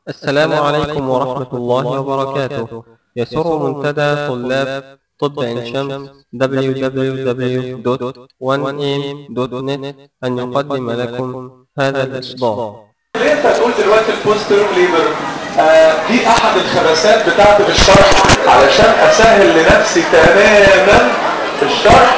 السلام عليكم ورحمة الله وبركاته يسر منتدى طلاب طب عين شمس www.1am.net أن يقدم لكم هذا الإصدار ليه انت هتقول دلوقتي البوستر ليبر آه دي احد الخبثات بتاعتي في الشرح علشان اسهل لنفسي تماما في الشرح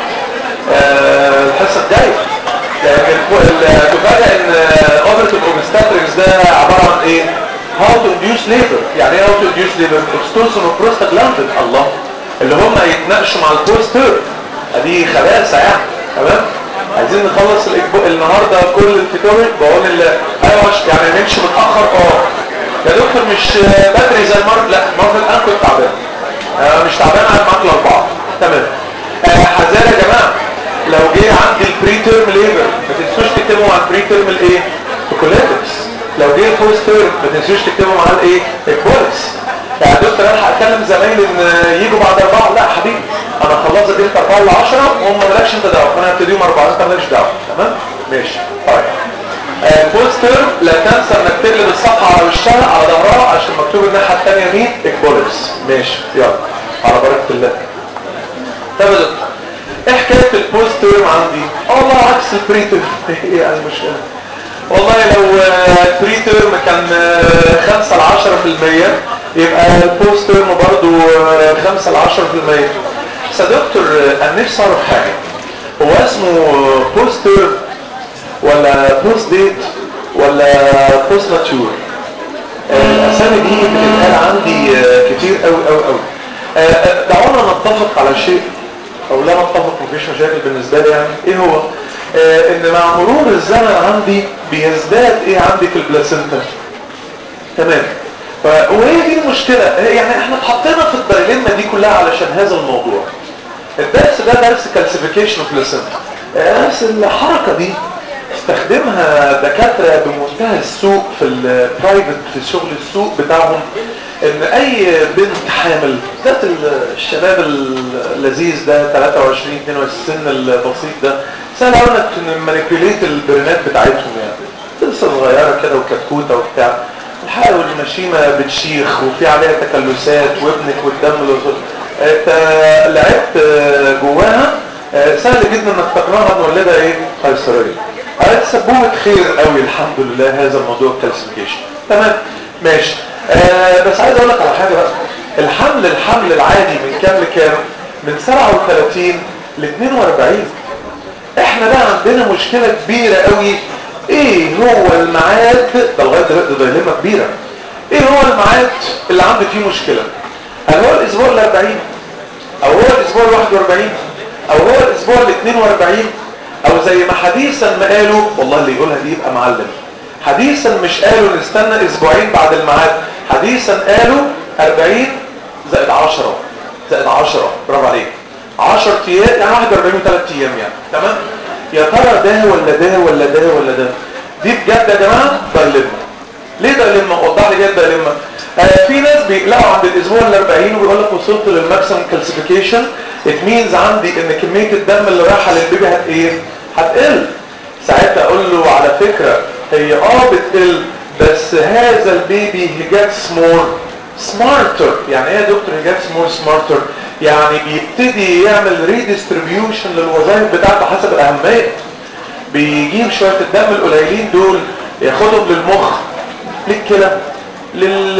آه الحصه الجايه لان تفاجئ ان اوبرتيف اوبستاتريكس ده عباره عن ايه؟ هاو تو انديوس ليبر يعني ايه هاو تو انديوس ليبر؟ اكستوسن وبروستاجلاندين الله اللي هم يتناقشوا مع البوستر دي خباثه يعني تمام؟ عايزين نخلص الاسبوع النهارده كل الفيتوري بقول ال ايوه يعني نمشي متاخر اه يا دكتور مش بدري زي المره لا المره اللي انا كنت تعبان آه مش تعبان قاعد معاك الاربعه تمام آه حذار يا جماعه لو جه عندي البري تيرم ليبر ما تنسوش تكتبوا مع البري تيرم الايه؟ الكوليتكس لو جه البوست تيرم ما تنسوش تكتبوا معاه الايه؟ الكوليكس يعني دكتور الحق اكلم زمايلي ان يجوا بعد اربعه لا حبيبي انا خلصت اديت اربعه ل 10 وهم مالكش انت دعوه فانا هبتديهم اربعه انت مالكش دعوه تمام؟ ماشي طيب البوستر لا تنسى انك تقلب الصفحه على وشها على ظهرها عشان مكتوب الناحيه الثانيه مين؟ اكبولكس ماشي يلا على بركه الله طب يا دكتور ايه حكايه البوستر عندي؟ والله عكس البريتر ايه يعني المشكله؟ والله لو البري تيرم كان 5 ل 10% يبقى البوست تيرم برضه 5 ل 10% بس يا دكتور انا نفسي اعرف حاجه هو اسمه بوست تيرم ولا بوست ديت ولا بوست ماتيور الاسامي دي بتتقال عندي كتير قوي قوي قوي دعونا نتفق على شيء او لا نتفق مفيش مشاكل بالنسبه لي يعني ايه هو آه ان مع مرور الزمن عندي بيزداد ايه عندي في البلاسنتا تمام وهي دي المشكلة يعني احنا اتحطينا في الدايليما دي كلها علشان هذا الموضوع الدرس ده درس كالسيفيكيشن اوف بلاسنتا نفس الحركة دي استخدمها دكاترة بمنتهى السوق في البرايفت في شغل السوق بتاعهم ان اي بنت حامل ذات الشباب اللذيذ ده 23 22 السن البسيط ده سهل قوي انك تمانيبيوليت البرنات بتاعتهم يعني لسه صغيره كده وكتكوته وبتاع الحقيقه والمشيمه بتشيخ وفي عليها تكلسات وابنك والدم انت لعبت جواها سهل جدا انك تقنعها نولدها ايه قيصريه سبوبة خير قوي الحمد لله هذا الموضوع الكالسيفيكيشن تمام ماشي آه بس عايز اقول لك على حاجه بقى الحمل الحمل العادي من كام لكام من 37 ل 42 احنا بقى عندنا مشكله كبيره قوي ايه هو الميعاد ده لغايه دلوقتي دايلما كبيره ايه هو الميعاد اللي عندي فيه مشكله هل هو الاسبوع ال 40 او هو الاسبوع ال 41 او هو الاسبوع ال 42 او زي ما حديثا ما قالوا والله اللي يقولها دي يبقى معلم حديثا مش قالوا نستنى اسبوعين بعد الميعاد حديثا قالوا 40 زائد 10 زائد 10 برافو عليك 10 ايام يعني 41 و3 ايام يعني تمام يا ترى ده ولا ده ولا ده ولا ده دي بجد يا جماعه دايلما ليه دايلما وضح لي كده دايلما آه في ناس بيقلقوا عند الاسبوع ال 40 وبيقول لك وصلت للماكسيمم كالسيفيكيشن ات مينز عندي ان كميه الدم اللي رايحه للبيبي هت ايه هتقل ساعتها اقول له على فكره هي اه بتقل بس هذا البيبي he gets more smarter يعني ايه يا دكتور he gets more smarter يعني بيبتدي يعمل redistribution للوظائف بتاعته حسب الاهميه بيجيب شويه الدم القليلين دول ياخدهم للمخ للكلى لل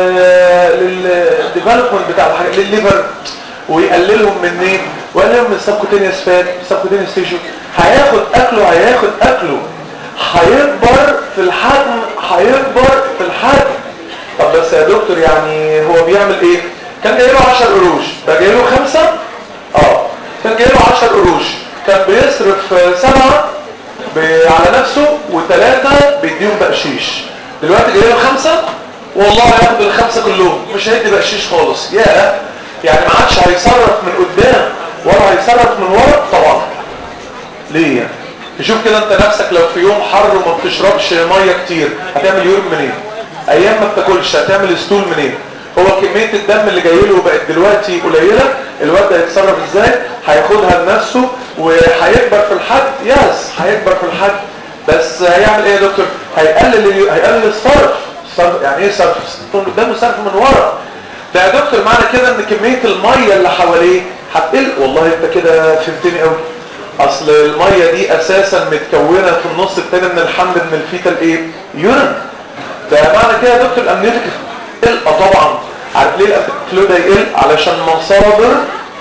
للديفلوبمنت بتاع الحاجه للليفر ويقللهم من ايه ويقللهم من السبكوتينيوس فات السبكوتينيوس تيشو هياخد اكله هياخد اكله هيكبر في الحجم هيكبر في الحجم طب بس يا دكتور يعني هو بيعمل ايه كان جاي له 10 قروش بقى جاي له 5 اه كان جاي له 10 قروش كان بيصرف سبعة على نفسه وثلاثة بيديهم بقشيش دلوقتي جاي له خمسة والله هياخد الخمسة كلهم مش هيدي بقشيش خالص يا يعني ما عادش هيصرف من قدام ولا هيصرف من ورا طبعا ليه يعني تشوف كده انت نفسك لو في يوم حر وما بتشربش ميه كتير هتعمل يورين منين ايام ما بتاكلش هتعمل ستول منين هو كميه الدم اللي جاي له بقت دلوقتي قليله الواد ده هيتصرف ازاي هياخدها لنفسه وهيكبر في الحد يس هيكبر في الحد بس هيعمل ايه يا دكتور هيقلل هيقلل الصرف صرف يعني ايه صرف من قدام وصرف من ورا ده يا دكتور معنى كده ان كميه الميه اللي حواليه هتقل والله انت كده فهمتني قوي اصل الميه دي اساسا متكونه في النص الثاني من الحمل من الفيتال ايه يورين ده معنى كده يا دكتور الامنيتك يقل اه طبعا عارف ليه الفلو ده يقل علشان مصادر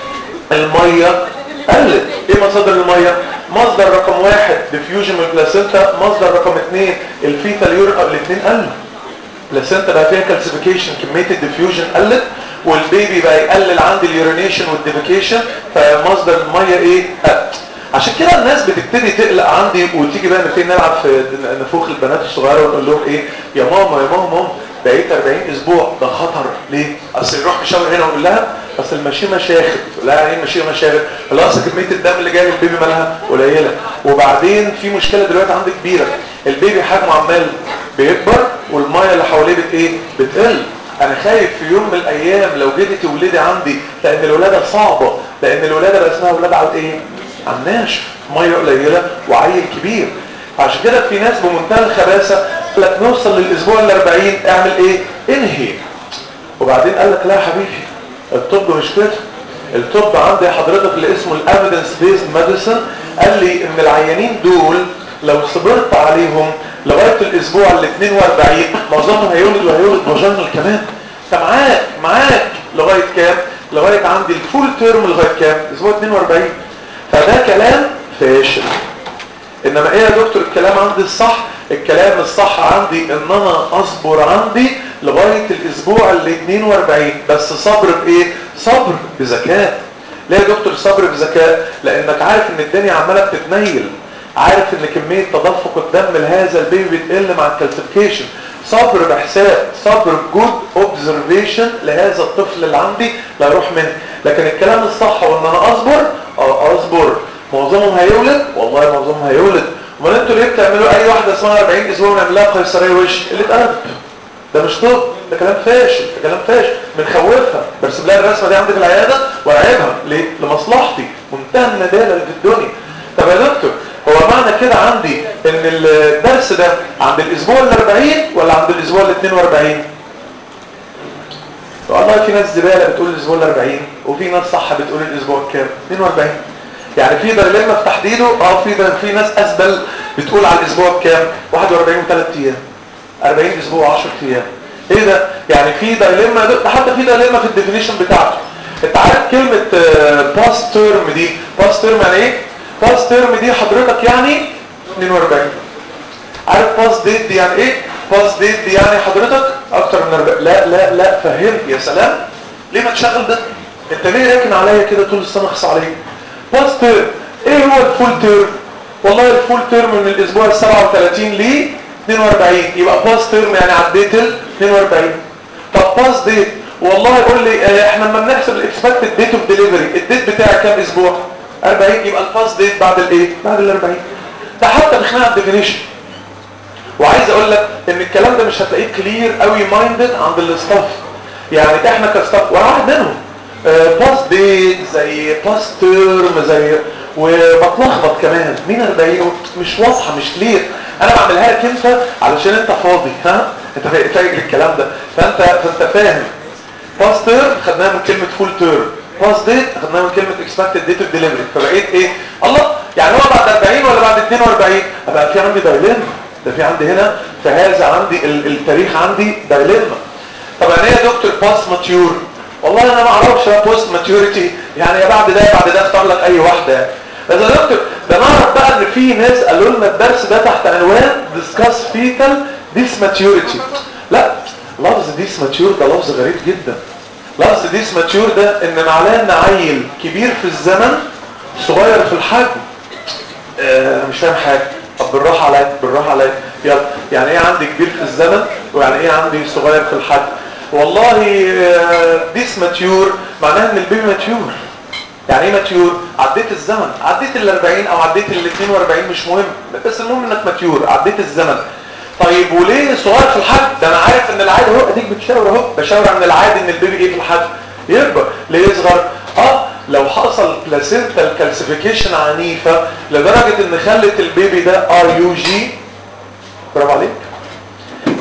الميه قلت ايه مصادر الميه مصدر رقم واحد ديفيوجن من البلاسينتا مصدر رقم اثنين الفيتال يورين الاثنين قلوا البلاسينتا بقى فيها كالسيفيكيشن كميه الديفيوجن قلت والبيبي بقى يقلل عندي اليورينيشن والديفيكيشن فمصدر الميه ايه قل عشان كده الناس بتبتدي تقلق عندي وتيجي بقى نبتدي نلعب في نفوخ البنات الصغيره ونقول لهم ايه يا ماما يا ماما ماما بقيت 40 اسبوع ده خطر ليه اصل يروح يشاور هنا ويقول لها اصل المشيمه شاخت لا ايه المشيمه شاخت لا اصل كميه الدم اللي جاي للبيبي مالها قليله وبعدين في مشكله دلوقتي عندي كبيره البيبي حجمه عمال بيكبر والميه اللي حواليه بت ايه بتقل انا خايف في يوم من الايام لو جيتي تولدي عندي لان الولاده صعبه لان الولاده بقى اسمها ولاده على ايه على الناشف ميه قليله وعيل كبير عشان كده في ناس بمنتهى الخباثه قال لك نوصل للاسبوع ال 40 اعمل ايه انهي وبعدين قال لك لا يا حبيبي الطب مش كده الطب عندي حضرتك اللي اسمه الافيدنس بيست ميديسن قال لي ان العيانين دول لو صبرت عليهم لغايه الاسبوع ال 42 معظمهم هيولد وهيولد فاجينال كمان انت معاك معاك لغايه كام لغايه عندي الفول تيرم لغايه كام اسبوع 42 فده كلام فاشل انما ايه يا دكتور الكلام عندي الصح الكلام الصح عندي ان انا اصبر عندي لغاية الاسبوع ال 42 بس صبر بايه صبر بذكاء ليه يا دكتور صبر بذكاء لانك عارف ان الدنيا عمالة بتتنيل عارف ان كمية تدفق الدم لهذا البيبي بتقل مع الكالسيفيكيشن صبر بحساب صبر جود اوبزرفيشن لهذا الطفل اللي عندي لا يروح منه لكن الكلام الصح هو ان انا اصبر اه اصبر معظمهم هيولد والله معظمهم هيولد امال انتوا ليه بتعملوا اي واحده اسمها 40 اسبوع ونعمل لها قيصريه وش اللي اتقلب ده مش طب ده كلام فاشل ده كلام فاشل بنخوفها برسم لها الرسمه دي عندي في العياده وارعبها ليه لمصلحتي منتهى الندالة اللي في الدنيا طب يا دكتور هو معنى كده عندي ان الدرس ده عند الاسبوع ال 40 ولا عند الاسبوع ال 42 والله في ناس زباله بتقول الاسبوع ال 40 وفي ناس صح بتقول الاسبوع الكام 42 يعني في دايلما في تحديده اه في في ناس اسبل بتقول على الاسبوع بكام 41 و3 ايام 40 اسبوع 10 ايام ايه ده يعني في دايلما ده حتى في دايلما في الديفينيشن بتاعته انت عارف كلمه باست تيرم دي باست تيرم يعني ايه باست تيرم دي حضرتك يعني 42 عارف باست ديت دي يعني ايه باست ديت دي يعني حضرتك اكتر من 40 لا لا لا فهمت يا سلام ليه ما تشغل ده انت ليه راكن عليا كده طول السنه اخص عليك باست تيرم ايه هو الفول تيرم والله الفول تيرم من الاسبوع ال 37 ل 42 يبقى باست تيرم يعني عديت ال 42 طب باست ديت والله يقول لي اه احنا لما بنحسب الاكسبكتد ديت اوف ديليفري الديت بتاعي كام اسبوع 40 يبقى الباست ديت بعد الايه بعد ال 40 ده حتى بخناقه الديفينيشن وعايز اقول لك ان الكلام ده مش هتلاقيه كلير قوي مايندد عند الاستاف يعني احنا كاستاف وانا واحد منهم باست ديت زي باست تيرم زي وبتلخبط كمان مين 40 مش واضحه مش كلير انا بعملها لك انت علشان انت فاضي ها انت فاهم الكلام ده فانت فانت فاهم باست تيرم خدناها من كلمه فول تيرم باست ديت خدناها من كلمه اكسبكتد ديت اوف ديليفري فبقيت ايه الله يعني هو بعد 40 ولا بعد 42 ابقى في عندي دايلما ده في عندي هنا في هذا عندي التاريخ عندي دايلما طب يعني ايه يا دكتور باست ماتيور والله انا ما اعرفش بوست ماتيوريتي يعني يا بعد ده يا بعد ده اختار لك اي واحده يعني بس يا دكتور ده نعرف بقى ان في ناس قالوا لنا الدرس ده تحت عنوان ديسكاس فيتال ديس ماتيوريتي لا لفظ ديس ماتيور ده لفظ غريب جدا لفظ ديس ماتيور ده ان معناه ان عيل كبير في الزمن صغير في الحجم آه مش فاهم حاجه طب بالراحه عليا بالراحه عليا يلا يعني ايه عندي كبير في الزمن ويعني ايه عندي صغير في الحجم والله ديس ماتيور معناها ان البيبي ماتيور يعني ايه ماتيور عديت الزمن عديت ال 40 او عديت ال 42 مش مهم بس المهم انك ماتيور عديت الزمن طيب وليه صغير في الحجم ده انا عارف ان العادي اهو اديك بتشاور اهو بشاور عن العادي ان البيبي ايه في الحجم يكبر ليه يصغر اه لو حصل بلاسينتال كالسيفيكيشن عنيفه لدرجه ان خلت البيبي ده ار يو جي برافو عليك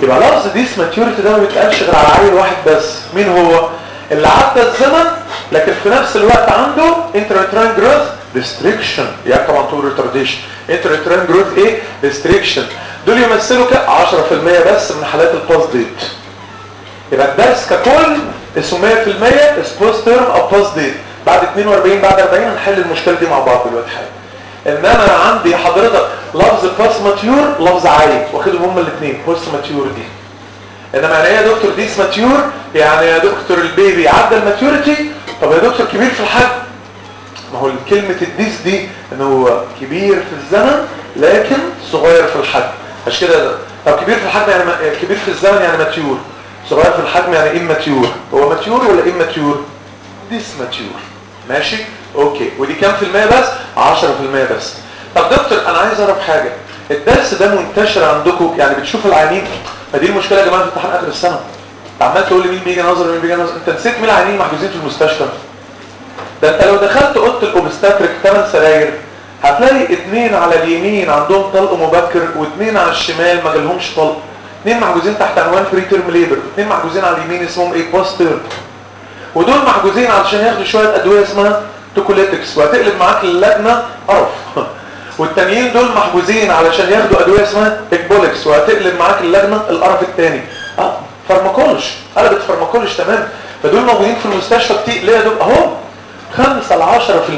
يبقى لفظ ديس ماتيوريتي ده ما بيتقالش غير على عيل واحد بس مين هو اللي عدى الزمن لكن في نفس الوقت عنده انتراتران جروث ريستريكشن يعني طبعا تقول ريتارديشن انتراتران جروث ايه ريستريكشن دول يمثلوا ك 10% بس من حالات الباس ديت يبقى الدرس ككل اسمه 100% اسبوز تيرم او باس ديت بعد 42 بعد 40 هنحل المشكله دي مع بعض دلوقتي حالا انما انا عندي حضرتك لفظ باس ماتيور لفظ عايد واخدهم هما الاثنين بوست ماتيور دي انما يعني ايه يا دكتور ديس ماتيور يعني يا دكتور البيبي عدى الماتيوريتي طب يا دكتور كبير في الحجم ما هو كلمة الديس دي ان هو كبير في الزمن لكن صغير في الحجم عشان كده طب كبير في الحجم يعني كبير في الزمن يعني ماتيور صغير في الحجم يعني ايه ماتيور هو ماتيور ولا ايه ماتيور ديس ماتيور ماشي اوكي ودي كام في المية بس 10% بس طب دكتور انا عايز اعرف حاجة الدرس ده منتشر عندكم يعني بتشوف العيانين فدي المشكلة يا جماعة في امتحان اخر السنة انت عمال تقول لي مين بيجي نظر ومين بيجي نظر انت نسيت مين العيانين محجوزين في المستشفى ده انت لو دخلت اوضه الاوبستاتريك 8 سراير هتلاقي اتنين على اليمين عندهم طلق مبكر واتنين على الشمال ما جالهمش طلق اتنين محجوزين تحت عنوان بري تيرم ليبر اتنين محجوزين على اليمين اسمهم ايه بوست تيرم ودول محجوزين علشان ياخدوا شويه ادويه اسمها توكوليتكس وهتقلب معاك اللجنه قرف والتانيين دول محجوزين علشان ياخدوا ادويه اسمها اكبولكس وهتقلب معاك اللجنه القرف الثاني اه فارماكولوج قلبت فارماكولوج تمام فدول موجودين في المستشفى كتير ليه دول اهو 5 ل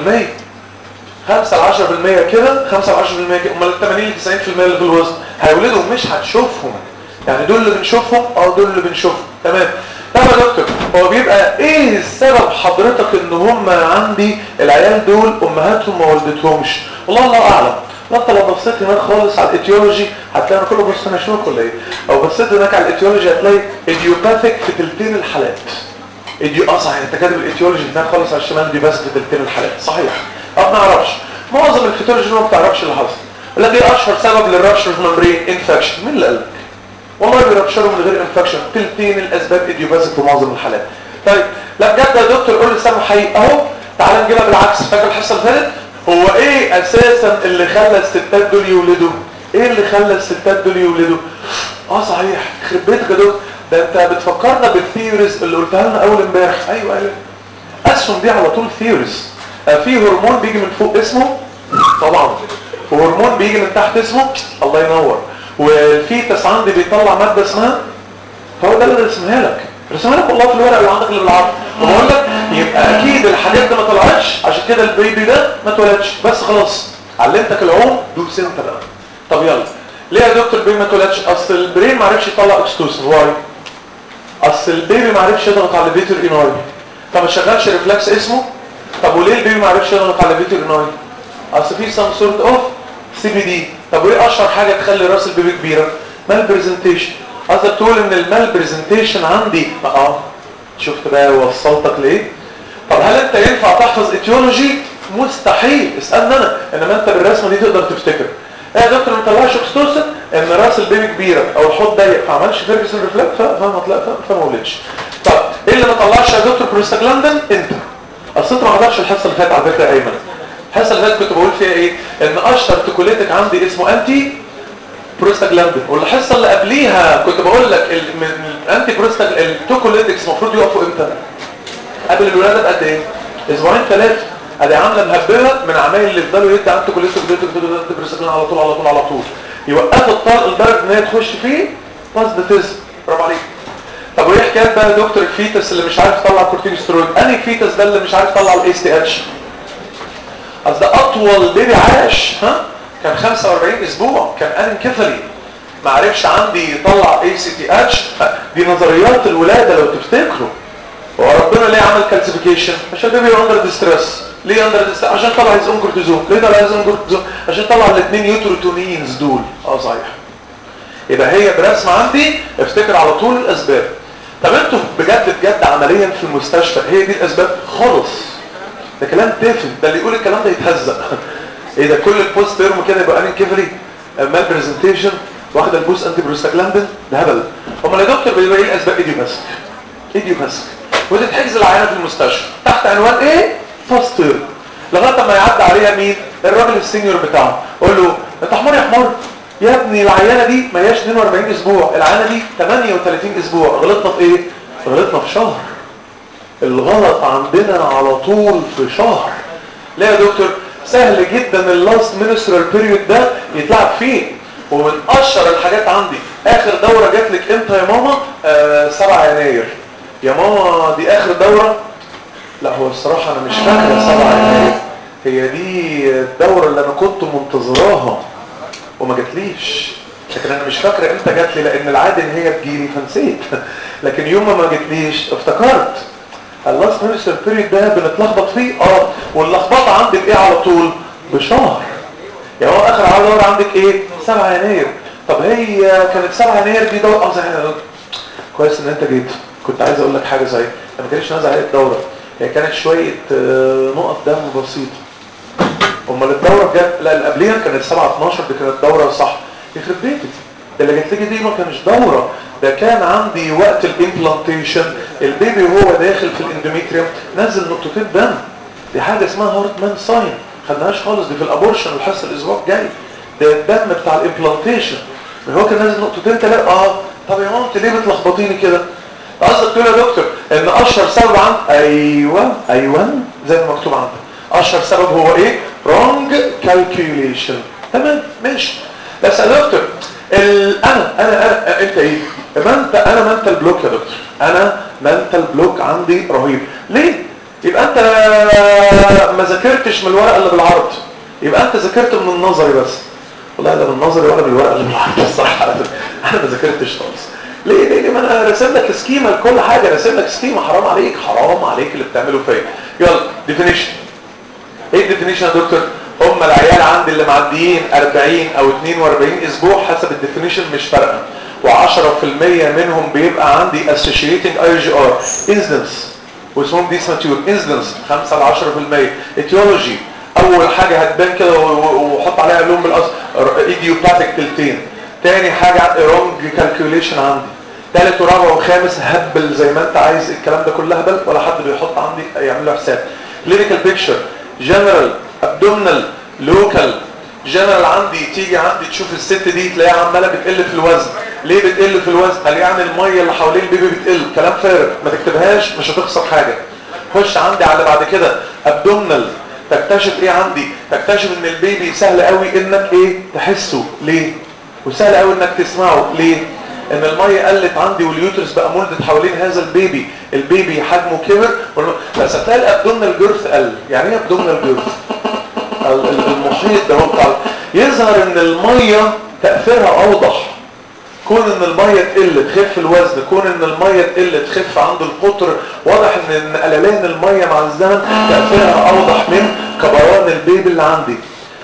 10% 5 ل 10% كده 5 ل 10% كده امال ال 80 ل 90% اللي في الوسط هيولدوا مش هتشوفهم يعني دول اللي بنشوفهم اه دول اللي بنشوفهم تمام طب يا دكتور هو بيبقى ايه السبب حضرتك ان هم عندي العيال دول امهاتهم ما ولدتهمش والله الله اعلم انت لو بصيت هناك خالص على الايتيولوجي هتلاقي انا كله بص انا اشوفك ولا ايه او بصيت هناك على الايتيولوجي هتلاقي ايديوباثيك في تلتين الحالات ايديو اه صحيح انت كاتب الايتيولوجي هناك خالص على الشمال دي بس في تلتين الحالات صحيح اه ما نعرفش معظم الفيتولوجي ما بتعرفش اللي حصل يقول لك ايه اشهر سبب للرابشر ممبرين انفكشن مين اللي قال لك والله بيرابشروا من غير انفكشن تلتين الاسباب ايديوباثيك في معظم الحالات طيب لا بجد يا دكتور قول لي سامح حقيقي اهو تعال نجيبها بالعكس فاكر الحصه اللي فاتت هو ايه اساسا اللي خلى الستات دول يولدوا ايه اللي خلى الستات دول يولدوا اه صحيح يخرب بيتك يا دكتور ده انت بتفكرنا بالثيوريز اللي قلتها لنا اول امبارح ايوه ايوه اسهم دي على طول ثيوريز في هرمون بيجي من فوق اسمه طبعا وهرمون بيجي من تحت اسمه الله ينور والفيتس عندي بيطلع ماده اسمها هو ده اللي رسمها لك رسمها لك والله في الورق اللي عندك اللي بالعرض وبقول لك يبقى اكيد الحاجات دي ما طلعتش عشان كده البيبي ده ما اتولدش بس خلاص علمتك العوم دوس انت بقى طب يلا ليه يا دكتور البيبي ما اتولدش اصل البرين ما عرفش يطلع اكستوسن واي اصل البيبي ما عرفش يضغط على الفيتر اناي طب ما شغلش ريفلكس اسمه طب وليه البيبي ما عرفش يضغط على الفيتر اناي اصل في سام سورت اوف سي بي دي طب وايه اشهر حاجه تخلي راس البيبي كبيره مال برزنتيشن قصدك تقول ان المال برزنتيشن عندي اه شفت بقى وصلتك ليه طب هل انت ينفع تحفظ ايتيولوجي مستحيل اسالني انا انما انت بالرسمه دي تقدر تفتكر ايه يا دكتور ما طلعش اكستوسن ان راس البيبي كبيره او الحوض ضيق فعملش فيرجسون ريفلكت فما طلع فما ولدش طب ايه اللي ما طلعش يا دكتور بروستاجلاندين انت اصل انت ما حضرتش الحصه اللي فاتت على فكره ايمن الحصه اللي فاتت كنت بقول فيها ايه ان اشهر توكوليتك عندي اسمه انتي بروستاجلاندين والحصه اللي قبليها كنت بقول لك ال- من الانتي بروستاج التوكوليتكس المفروض يقفوا امتى قبل الولاده بقد ايه اسبوعين ثلاثه ادي عامله مهبله من عمايل اللي يفضلوا يدي انتي كوليتك انتي بروستاجلاندين على طول على طول على طول يوقفوا الطلق لدرجه ان هي تخش فيه بازدتيزم برافو عليك طب وايه حكايه بقى يا دكتور الفيتس اللي مش عارف يطلع كورتيكوستيرويد انهي فيتس ده اللي مش عارف يطلع الاي تي اتش اصل ده اطول بيبي عاش ها كان 45 اسبوع كان انكفلي ما عرفش عندي يطلع اي سي تي اتش دي نظريات الولاده لو تفتكروا هو ربنا ليه عمل كالسيفيكيشن عشان البيبي اندر ديستريس ليه اندر ديستريس عشان طلع هيز اون كورتيزون ليه طلع هيز اون كورتيزون عشان طلع الاثنين يوتروتونينز دول اه صحيح يبقى هي برسم عندي افتكر على طول الاسباب طب انتوا بجد بجد عمليا في المستشفى هي دي الاسباب خالص ده كلام تافه ده اللي يقول الكلام ده يتهزق ايه ده كل البوست تيرم كده يبقى انين كيفري مال برزنتيشن واخد البوست انتي بروستاجلاندين ده هبل امال يا دكتور بيبقى ايه الاسباب ايديوباسك ايديوباسك وتتحجز العيانه في المستشفى تحت عنوان ايه بوست تيرم لغايه ما يعدي عليها مين الراجل السينيور بتاعه قول له انت حمار يا حمار يا ابني العيانه دي ما هياش 42 اسبوع العيانه دي 38 اسبوع غلطنا في ايه غلطنا في شهر الغلط عندنا على طول في شهر لا يا دكتور سهل جدا اللاست منسترال بيريود ده يتلعب فيه ومن اشهر الحاجات عندي اخر دوره جات لك امتى يا ماما آه 7 يناير يا ماما دي اخر دوره لا هو الصراحه انا مش فاكره 7 يناير هي دي الدوره اللي انا كنت منتظراها وما جاتليش لكن انا مش فاكره امتى جات لي لان العاده ان هي تجيلي فنسيت لكن يوم ما ما جاتليش افتكرت اللاست مينستر بيريد ده بنتلخبط فيه اه واللخبطه عندك ايه على طول بشهر يعني هو اخر على دور عندك ايه 7 يناير طب هي كانت 7 يناير دي دوره اه صحيح كويس ان انت جيت كنت عايز اقول لك حاجه صحيح انا ما كانتش نازله عليك دوره هي كانت شويه آه، نقط دم بسيطه امال الدوره بجد لا اللي قبليها كانت 7 12 دي كانت دوره صح يخرب بيتك ده اللي جات لي دي ما كانش دوره ده كان عندي وقت الامبلانتيشن البيبي وهو داخل في الاندوميتريوم نزل نقطتين دم دي حاجه اسمها هارتمان ساين خدناهاش خالص دي في الابورشن الحصه الاسبوع الجاي ده الدم بتاع الامبلانتيشن هو كان نازل نقطتين ثلاثه اه طب يا ماما انت ليه بتلخبطيني كده قصدك تقول يا دكتور ان اشهر سبب عند ايوه ايوه زي ما مكتوب عندك اشهر سبب هو ايه wrong calculation تمام ماشي بس يا دكتور ال... انا انا انا انت ايه ما انت انا منتال بلوك يا دكتور انا منتال بلوك عندي رهيب ليه يبقى انت ما ذاكرتش من الورقه اللي بالعرض يبقى انت ذاكرت من النظري بس والله لا من النظري ولا من الورقه اللي بالعرض الصراحه انا ما ذاكرتش خالص ليه ليه ليه ما انا راسم لك سكيما لكل حاجه راسم لك سكيما حرام عليك حرام عليك اللي بتعمله فيا يلا ديفينيشن ايه الديفينيشن يا دكتور هم العيال عندي اللي معديين 40 او 42 اسبوع حسب الديفينيشن مش فارقه و10% منهم بيبقى عندي associating IGR incidence واسمهم دي ماتيور incidence 5 ل 10% etiology اول حاجه هتبان كده وحط عليها لون بالاصل ايديوباثيك تلتين تاني حاجه رونج كالكوليشن عندي تالت ورابع وخامس هبل زي ما انت عايز الكلام ده كله هبل ولا حد بيحط عندي يعمل له حساب كلينيكال بيكتشر جنرال ابدومينال لوكال جنرال عندي تيجي عندي تشوف الست دي تلاقيها عماله بتقل في الوزن ليه بتقل في الوزن قال يعني الميه اللي حوالين البيبي بتقل كلام فارغ ما تكتبهاش مش هتخسر حاجه خش عندي على بعد كده ابدومينال تكتشف ايه عندي تكتشف ان البيبي سهل قوي انك ايه تحسه ليه وسهل قوي انك تسمعه ليه ان الميه قلت عندي واليوترس بقى مولدت حوالين هذا البيبي البيبي حجمه كبر بس هتلاقي الابدومينال جيرث قل يعني ايه ابدومينال جيرث المحيط ده هو بتاع يظهر ان الميه تاثيرها اوضح كون ان الميه تقل تخف الوزن كون ان الميه تقل تخف عند القطر واضح ان ان قللان الميه مع الزمن تاثيرها اوضح من كبران البيبي اللي عندي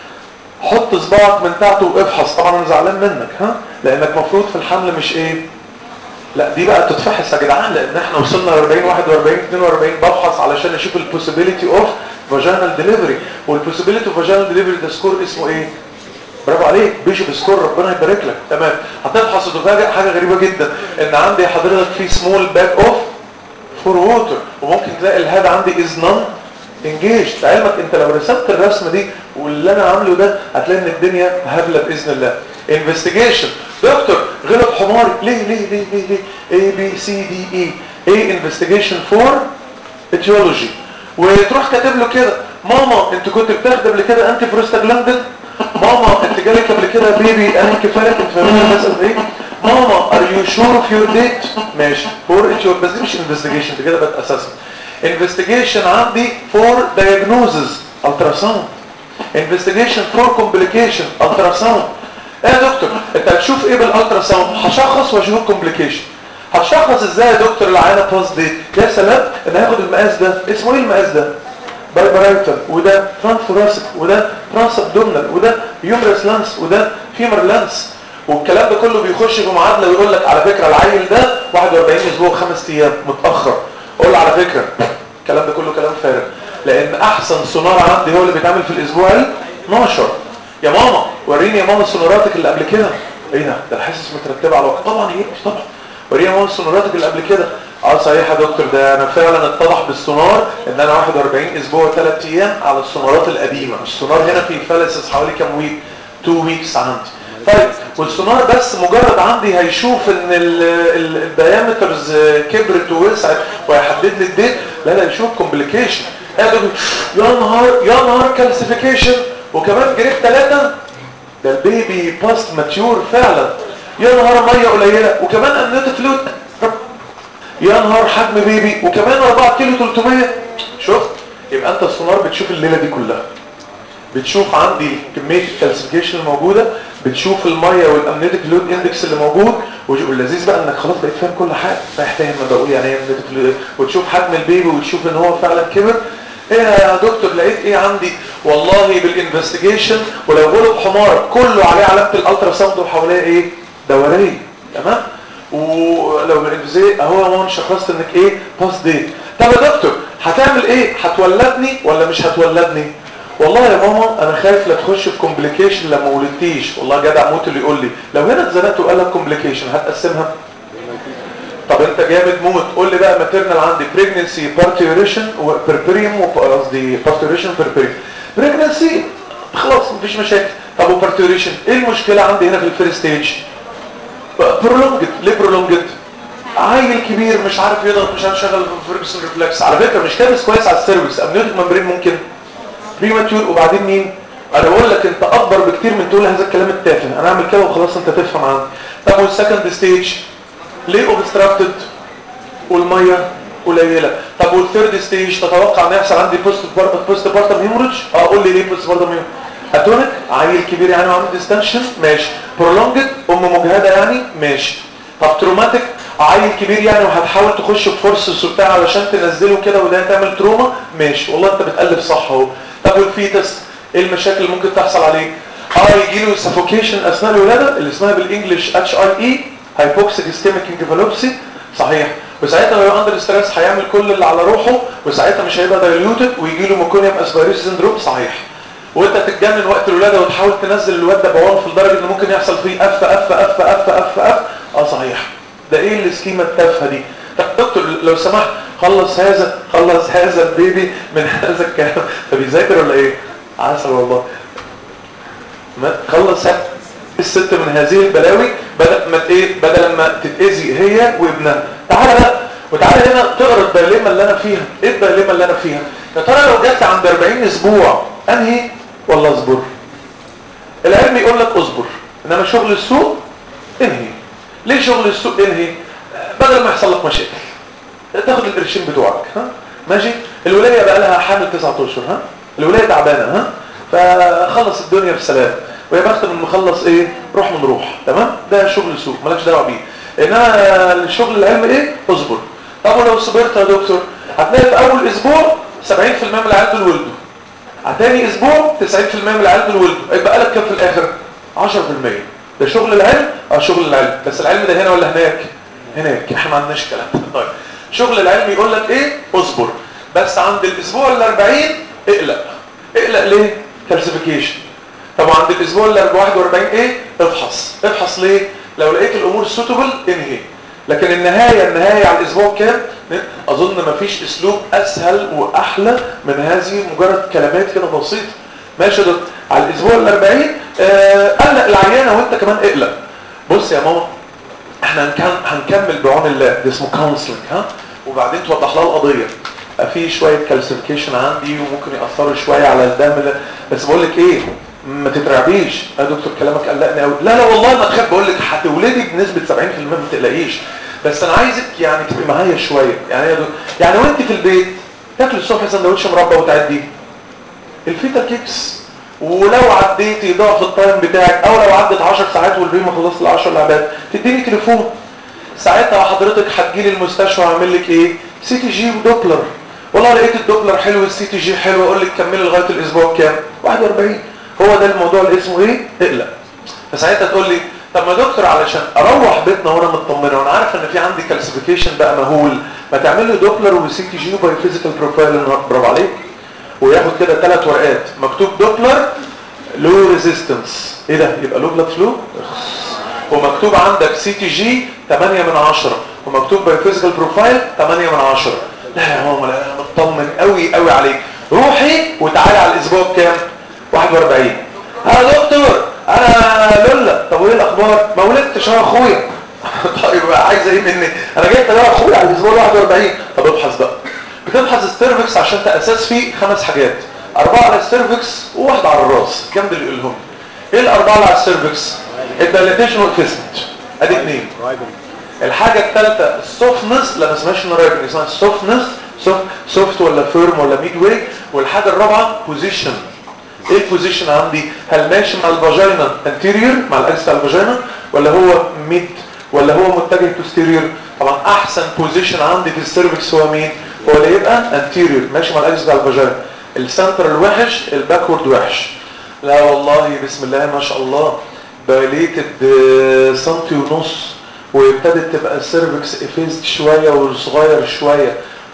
حط صباعك من تحته وافحص طبعا انا زعلان منك ها لانك مفروض في الحمل مش ايه لا دي بقى تتفحص يا جدعان لان احنا وصلنا ل 40 41 42 بفحص علشان اشوف البوسيبيليتي اوف فاجينال ديليفري والبوسيبيليتي اوف فاجينال ديليفري ده سكور اسمه ايه برافو عليك بيشوف سكور ربنا يبارك لك تمام هتفحص وتفاجئ حاجه غريبه جدا ان عندي حضرتك في سمول باك اوف فور ووتر وممكن تلاقي الهاد عندي از نون انجيج لعلمك انت لو رسمت الرسمه دي واللي انا عامله ده هتلاقي ان الدنيا هبله باذن الله انفستيجيشن دكتور غلط حماري ليه ليه ليه ليه ليه اي بي سي دي اي ايه انفستيجيشن فور اتيولوجي وتروح كاتب له كده ماما انت كنت بتاخد قبل كده انتي بروستاجلاندين ماما انت جالك قبل كده بيبي انا كفايه انت فاهمين المساله ايه ماما ار يو شور اوف يور ديت ماشي فور اتيور بس دي مش انفستيجيشن دي كده بقت اساسا investigation عندي for diagnosis ultrasound investigation for complication ultrasound ايه يا دكتور انت هتشوف ايه بالالتراساوند هشخص واشوف الكومبليكيشن هتشخص ازاي يا دكتور العينه باس دي يا سلام انا هاخد المقاس ده اسمه ايه المقاس ده بايبرايتر وده ترانسفوراسيك وده ترانس ابدومينال وده يومرس لانس وده فيمر لانس والكلام ده كله بيخش في معادله ويقول لك على فكره العيل ده 41 اسبوع وخمس ايام متاخر قول على فكره الكلام ده كله كلام فارغ لان احسن سونار عندي هو اللي بيتعمل في الاسبوع ال 12 يا ماما وريني يا ماما سوناراتك اللي قبل كده ايه ده ده الحصص مترتبه على وقت طبعا ايه طبعا وريني يا ماما سوناراتك اللي قبل كده اه صحيح يا دكتور ده انا فعلا اتضح بالسونار ان انا 41 اسبوع و3 ايام على السونارات القديمه السونار هنا في فالسس حوالي كام ويك 2 ويكس عندي طيب والسونار بس مجرد عندي هيشوف ان الدايمترز كبرت ووسعت وهيحدد لي الديت لا لا يشوف كومبليكيشن يا نهار يا نهار كالسيفيكيشن وكمان جريد ثلاثة ده البيبي باست ماتيور فعلا يا نهار ميه قليله وكمان امنيت فلوت يا نهار حجم بيبي وكمان 4 كيلو 300 شفت يبقى انت السونار بتشوف الليله دي كلها بتشوف عندي كميه الكالسيفيكيشن الموجوده بتشوف الميه والامنيتك فلويد اندكس اللي موجود واللذيذ بقى انك خلاص بقيت فاهم كل حاجه بقيت فاهم ما بقول يعني ايه امنيتك فلويد وتشوف حجم البيبي وتشوف ان هو فعلا كبر ايه يا دكتور لقيت ايه عندي والله بالانفستيجيشن ولو غلب حمار كله عليه علامه الالترا ساوند وحواليه ايه دوريه تمام ولو بالانفزي اهو يا ماما شخصت انك ايه باس ديت طب يا دكتور هتعمل ايه هتولدني ولا مش هتولدني والله يا ماما انا خايف لا تخش في كومبليكيشن لما ولدتيش والله جدع موت اللي يقول لي لو هنا اتزنقت وقال لك كومبليكيشن هتقسمها طب انت جامد موت قول لي بقى ماتيرنال عندي بريجنسي بارتيوريشن وبربريم قصدي بارتيوريشن بربريم بريجنسي خلاص مفيش مشاكل طب وبارتيوريشن ايه المشكله عندي هنا في الفيرست ستيج برولونجد ليه برولونجد عيل كبير مش عارف يضغط مش عارف يشغل فيرجسون ريفلكس على فكره مش كابس كويس على السيرفكس امنيوتيك ممبرين ممكن بريماتيور وبعدين مين انا بقول لك انت اكبر بكتير من تقول هذا الكلام التافه انا اعمل كده وخلاص انت تفهم عني طب والسكند ستيج ليه اوبستراكتد والميه قليله طب والثيرد ستيج تتوقع ان يحصل عندي بوست بوست بارتم هيموريدج اه قول لي ليه بوست بارتم هيموريدج اتونيك عيل كبير يعني وعامل ديستنشن ماشي برولونجد ام مجهده يعني ماشي طب تروماتيك عيل كبير يعني وهتحاول تخش في فورسز وبتاع علشان تنزله كده وده تعمل تروما ماشي والله انت بتقلب صح اهو طب والفيتس ايه المشاكل اللي ممكن تحصل عليه اه يجي له سفوكيشن اثناء الولاده اللي اسمها بالانجلش اتش اي اي هايبوكسيك اسكيميك انكفالوبسي صحيح وساعتها لو اندر ستريس هيعمل كل اللي على روحه وساعتها مش هيبقى دايليوتد ويجي له ميكونيوم اسبيريس سندروم صحيح وانت تتجنن وقت الولاده وتحاول تنزل الواد ده بوان في لدرجه ان ممكن يحصل فيه اف اف اف اف اف اف اه صحيح ده ايه السكيمه التافهه دي طب دكتور لو سمحت خلص هذا خلص هذا البيبي من هذا الكلام طب يذاكر ولا ايه عسل والله ما خلص هذا الست من هذه البلاوي بدل ما ايه بدل ما تتاذي هي وابنها تعالى بقى وتعالى هنا تقرا الدايليما اللي انا فيها ايه الدايليما اللي انا فيها يا ترى لو جت عند 40 اسبوع انهي ولا اصبر العلم يقول لك اصبر انما شغل السوق انهي ليه شغل السوق انهي بدل ما يحصل لك مشاكل تاخد القرشين بتوعك ها ماشي الولايه بقى لها حامل 9 اشهر ها الولايه تعبانه ها فخلص الدنيا بسلام ويا بخت من مخلص ايه روح من روح تمام ده شغل السوق مالكش دعوه بيه انما الشغل العلم ايه اصبر طب ولو صبرت يا دكتور هتلاقي في اول اسبوع 70% من العيال دول ولدوا تاني اسبوع 90% من العيال دول ولدوا يبقى لك كام في الاخر 10% ده شغل العلم اه شغل العلم بس العلم ده هنا ولا هناك هناك احنا ما عندناش الكلام ده طيب شغل العلم يقول لك ايه اصبر بس عند الاسبوع ال 40 اقلق اقلق ليه كالسيفيكيشن طب عند الاسبوع ال 41 ايه افحص افحص ليه لو لقيت الامور سوتبل انهي لكن النهاية النهاية على الاسبوع كام اظن مفيش اسلوب اسهل واحلى من هذه مجرد كلمات كده بسيطة ماشي ده على الاسبوع ال 40 آه قلق العيانة وانت كمان اقلق بص يا ماما احنا هنكمل بعون الله ده اسمه كونسلنج ها وبعدين توضح لها القضية في شوية كالسيفيكيشن عندي وممكن يأثروا شوية على الدم بس بقول لك ايه ما تترعبيش يا دكتور كلامك قلقني قوي لا لا والله ما تخاف بقول لك هتولدي بنسبه 70% ما تقلقيش بس انا عايزك يعني تبقي معايا شويه يعني يا دكتور يعني وانت في البيت تاكل الصبح سندوتش مربى وتعدي الفيتا كيكس ولو عديتي ضعف التايم بتاعك او لو عدت 10 ساعات والبيت ما خلصت ال 10 لعبات تديني تليفون ساعتها حضرتك هتجيلي المستشفى واعمل لك ايه سي تي جي ودوبلر والله لقيت الدوبلر حلو السي تي جي حلو اقول لك كملي لغايه الاسبوع كام 41 هو ده الموضوع اللي اسمه ايه اقلق فساعتها تقول لي طب ما دكتور علشان اروح بيتنا وانا مطمنه وانا عارف ان في عندي كالسيفيكيشن بقى مهول ما تعمل لي دوبلر وسي تي جي وباي فيزيكال بروفايل برافو عليك وياخد كده ثلاث ورقات مكتوب دوبلر لو ريزيستنس ايه ده يبقى لو بلاد فلو ومكتوب عندك سي تي جي 8 من 10 ومكتوب باي فيزيكال بروفايل 8 من 10 لا يا ماما لا انا مطمن قوي قوي عليك روحي وتعالي على الاسبوع بكام 41 يا دكتور انا لولا طب وايه الاخبار ما ولدتش انا اخويا طيب عايز ايه مني انا جيت انا اخويا على الاسبوع 41 طب ابحث بقى بتبحث السيرفكس عشان تاساس فيه خمس حاجات اربعه على السيرفكس وواحده على الراس كام اللي يقولهم ايه الاربعه اللي على السيرفكس الدايليتيشن والفيسمنت ادي اثنين الحاجه الثالثه السوفتنس لا ما اسمهاش نرايبنج اسمها السوفتنس سوفت ولا فيرم ولا ميد واي والحاجه الرابعه بوزيشن ايه البوزيشن عندي هل ماشي مع الفاجينا انتيريور مع الاكس بتاع الفاجينا ولا هو ميد ولا هو متجه بوستيريور طبعا احسن بوزيشن عندي في السيرفكس هو مين هو اللي يبقى انتيريور ماشي مع الاكس بتاع الفاجينا السنتر الوحش الباكورد وحش لا والله بسم الله ما شاء الله دايليتد سنتي ونص وابتدت تبقى السيرفكس افيزد شويه وصغير شويه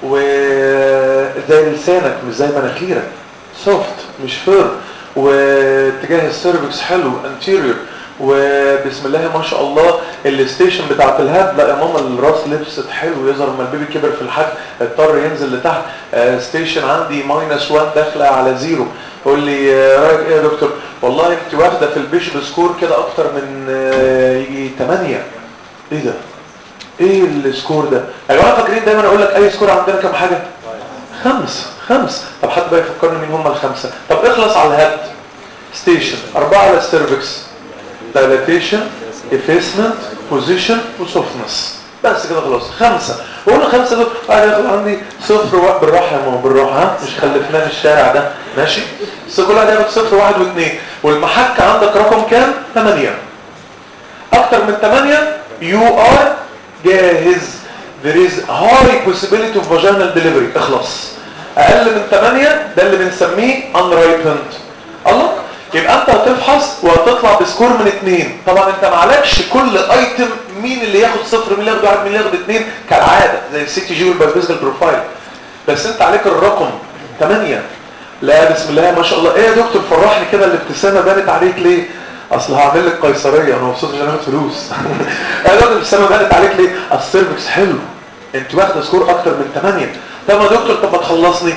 وزي لسانك مش زي مناخيرك سوفت مش فير واتجاه السيرفكس حلو انتيريور وبسم الله ما شاء الله الستيشن بتاعت الهاد لا يا ماما الراس لبست حلو يظهر لما البيبي كبر في الحجم اضطر ينزل لتحت آه ستيشن عندي ماينس 1 داخله على زيرو قول لي آه رايك ايه يا دكتور والله انت واخده في البيشب سكور كده اكتر من آه يجي 8 ايه ده ايه السكور ده يا جماعه فاكرين دايما اقول لك اي سكور عندنا كام حاجه خمس خمس طب حد بقى يفكرني مين هم الخمسه طب اخلص على الهاد ستيشن اربعه على السيرفكس dilatation effacement position وsoftness بس كده خلاص خمسة وقلنا خمسة دول قاعد ياخد عندي صفر واحد بالراحة يا ماما بالراحة ها مش خلفناه في الشارع ده ماشي بس كل واحد ياخد صفر واحد واثنين والمحك عندك رقم كام؟ ثمانية أكتر من ثمانية you are جاهز there is high possibility of vaginal delivery اخلص أقل من ثمانية ده اللي بنسميه unripened الله يبقى انت هتفحص وهتطلع بسكور من اتنين طبعا انت معلكش كل ايتم مين اللي ياخد صفر مين اللي ياخد واحد مين اللي ياخد اتنين كالعادة زي السي تي جي والبايفيزيكال بروفايل بس انت عليك الرقم 8 لا بسم الله ما شاء الله ايه يا دكتور فرحني كده الابتسامة بانت عليك ليه اصل هعمل لك قيصريه انا مبسوط عشان اخد فلوس يا دكتور الابتسامة بانت عليك ليه اصل السيرفكس حلو انت واخده سكور اكتر من 8 طب يا دكتور طب ما تخلصني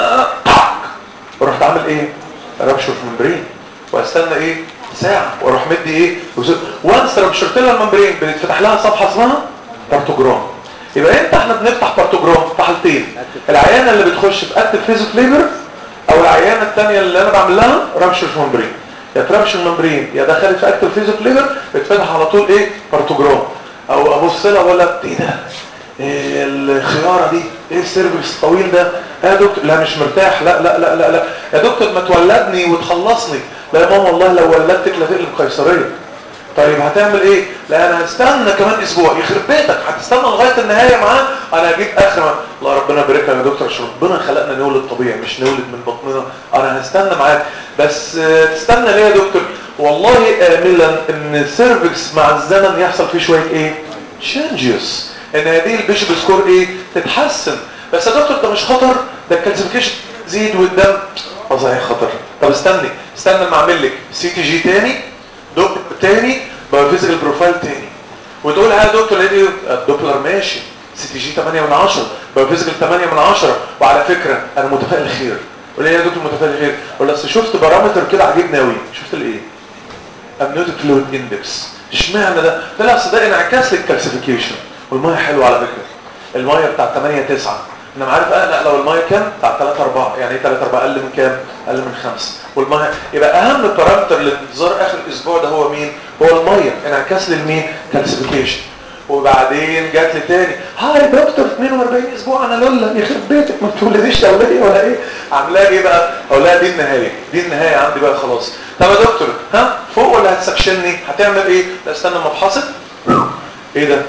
ورحت عامل ايه ربشر في الممبرين واستنى ايه ساعة واروح مدي ايه وانس ربشرت لها الممبرين بنتفتح لها صفحة اسمها بارتوجرام يبقى امتى احنا بنفتح بارتوجرام في حالتين العيانة اللي بتخش في اكتف فيزيك ليبر او العيانة الثانية اللي انا بعمل لها ربشر في الممبرين يا تربشر الممبرين يا دخلت في اكتف فيزيك ليبر بتفتح على طول ايه بارتوجرام او ابص لها ولا ايه ده إيه الخيارة دي ايه السيرفيس الطويل ده يا دكتور لا مش مرتاح لا لا لا لا لا يا دكتور ما تولدني وتخلصني لا يا ماما والله لو ولدتك لتقلب قيصريه طيب هتعمل ايه لا انا هستنى كمان اسبوع يخرب بيتك هتستنى لغايه النهايه معاه انا هجيب اخر الله ربنا يبارك لك يا دكتور عشان ربنا خلقنا نولد طبيعي مش نولد من بطننا انا هستنى معاك بس تستنى ليه يا دكتور والله املا ان السيرفكس مع الزمن يحصل فيه شويه ايه تشينجز ان هذه البيشب سكور ايه تتحسن بس يا دكتور ده مش خطر ده الكالسيفيكيشن زيد والدم اه صحيح خطر طب استني استنى ما اعمل لك سي تي جي تاني دوبلر تاني بايوفيزيكال بروفايل تاني وتقول يا دكتور ايه الدوبلر ماشي سي تي جي 8 من 10 بايوفيزيكال 8 من 10 وعلى فكره انا متفائل خير قول لي يا دكتور متفائل خير ولا اصل شفت بارامتر كده عاجبني قوي شفت الايه امنيوتيك فلويد اندكس اشمعنى ده ده لا اصل ده انعكاس للكالسيفيكيشن والميه حلوه على فكره الميه بتاع 8 9 انا عارف اقلق لو الميه كام بتاع 3 4 يعني ايه 3 4 اقل من كام اقل من 5 والميه يبقى اهم بارامتر للانتظار اخر اسبوع ده هو مين هو الميه انعكاس للمين كالسيفيكيشن وبعدين جات لي تاني هاي دكتور 42 اسبوع انا لولا يخرب بيتك ما بتولديش اولادي ولا ايه عاملاها ايه بقى اقول لها دي النهايه دي النهايه عندي بقى خلاص طب يا دكتور ها فوق ولا هتسكشني هتعمل ايه لا استنى ما افحصك ايه ده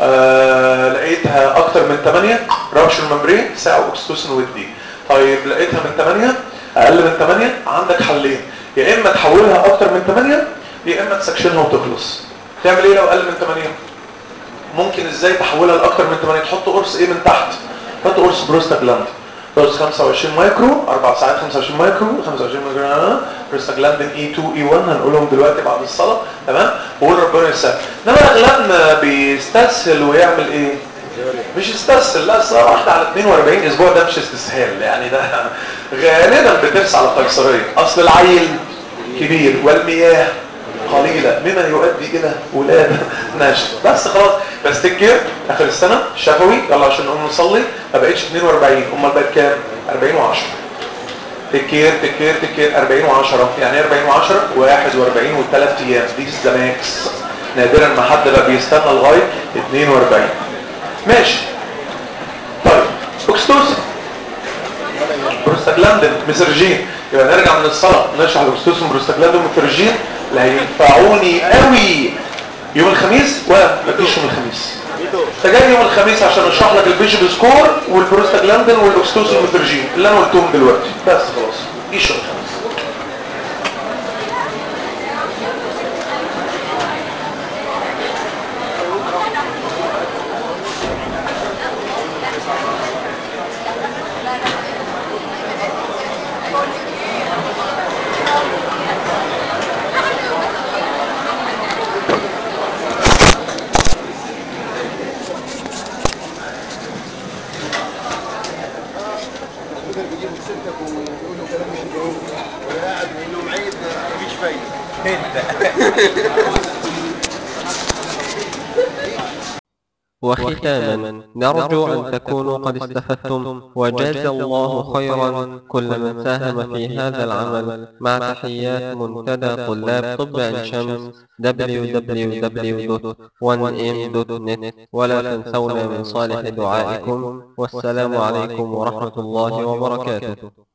آه لقيتها اكتر من 8 رابش الممبرين ساعة اكستوسن ودي طيب لقيتها من 8 اقل من 8 عندك حلين يا اما تحولها اكتر من 8 يا اما تسكشنها وتخلص تعمل ايه لو اقل من 8 ممكن ازاي تحولها لاكتر من 8 تحط قرص ايه من تحت تحط قرص بروستاجلاند قرص 25 مايكرو 4 ساعات 25 مايكرو 25 مايكرو بروستاجلاندين اي 2 اي 1 هنقولهم دلوقتي بعد الصلاه تمام وقول ربنا يسهل انما اغلبنا بيستسهل ويعمل ايه مش استسهل لا الصراحه واحده على 42 اسبوع ده مش استسهال يعني ده غالبا بترسى على قيصريه اصل العيل كبير والمياه قليلة مما يؤدي الى ولادة ناشئة بس خلاص بس تكير اخر السنة شفوي يلا عشان نقوم نصلي ما بقتش 42 امال بقت كام 40 و10 تكير تكير تكير 40 و10 يعني ايه 40 و10 41 و3 ايام دي ذا ماكس نادرا ما حد بقى بيستنى لغايه 42 ماشي طيب اوكستوسن بروستاجلاندين ميسرجين يبقى نرجع من الصلاه نشرح الاوكستوسن بروستاجلاندين وميسرجين اللي هينفعوني قوي يوم الخميس ولا مفيش يوم الخميس انت جاي يوم الخميس عشان اشرح لك البيشب سكور والبروستاجلاندين والاوكستوسن والميسرجين اللي انا قلتهم دلوقتي بس خلاص مفيش يوم الخميس بيجيبوا سيرتك ويقولوا كلام مش مفهوم ولا قاعد يقول لهم عيب مفيش فايده وختاما نرجو أن تكونوا قد استفدتم وجاز الله خيرا كل من ساهم في هذا العمل مع تحيات منتدى طلاب طب عين شمس www.1m.net ولا تنسونا من صالح دعائكم والسلام عليكم ورحمة الله وبركاته